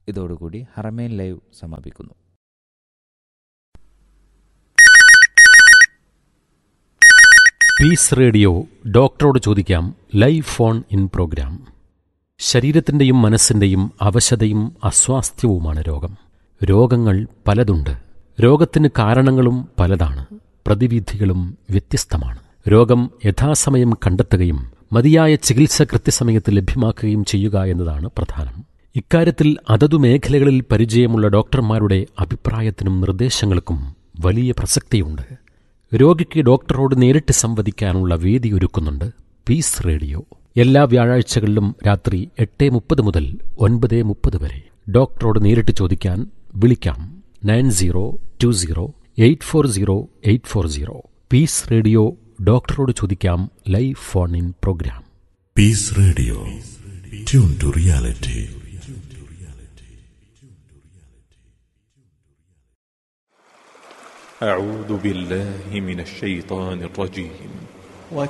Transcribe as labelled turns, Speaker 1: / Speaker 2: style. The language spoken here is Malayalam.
Speaker 1: ഇതോടുകൂടി ഹറമേൻ ലൈവ് സമാപിക്കുന്നു
Speaker 2: പീസ് റേഡിയോ ഡോക്ടറോട് ചോദിക്കാം ലൈവ് ഫോൺ ഇൻ പ്രോഗ്രാം ശരീരത്തിൻ്റെയും മനസ്സിൻ്റെയും അവശതയും അസ്വാസ്ഥ്യവുമാണ് രോഗം രോഗങ്ങൾ പലതുണ്ട് രോഗത്തിന് കാരണങ്ങളും പലതാണ് പ്രതിവിധികളും വ്യത്യസ്തമാണ് രോഗം യഥാസമയം കണ്ടെത്തുകയും മതിയായ ചികിത്സ കൃത്യസമയത്ത് ലഭ്യമാക്കുകയും ചെയ്യുക എന്നതാണ് പ്രധാനം ഇക്കാര്യത്തിൽ അതതു മേഖലകളിൽ പരിചയമുള്ള ഡോക്ടർമാരുടെ അഭിപ്രായത്തിനും നിർദ്ദേശങ്ങൾക്കും വലിയ പ്രസക്തിയുണ്ട് രോഗിക്ക് ഡോക്ടറോട് നേരിട്ട് സംവദിക്കാനുള്ള വേദി ഒരുക്കുന്നുണ്ട് പീസ് റേഡിയോ എല്ലാ വ്യാഴാഴ്ചകളിലും രാത്രി എട്ട് മുപ്പത് മുതൽ ഒൻപത് മുപ്പത് വരെ ഡോക്ടറോട് നേരിട്ട് ചോദിക്കാൻ വിളിക്കാം nine zero two zero eight four zero eight four zero peace radio ഡോക്ടറോട് ചോദിക്കാം live phone in programme
Speaker 3: Peace Radio. Tune to reality.
Speaker 4: أعوذ بالله من الشيطان الرجيم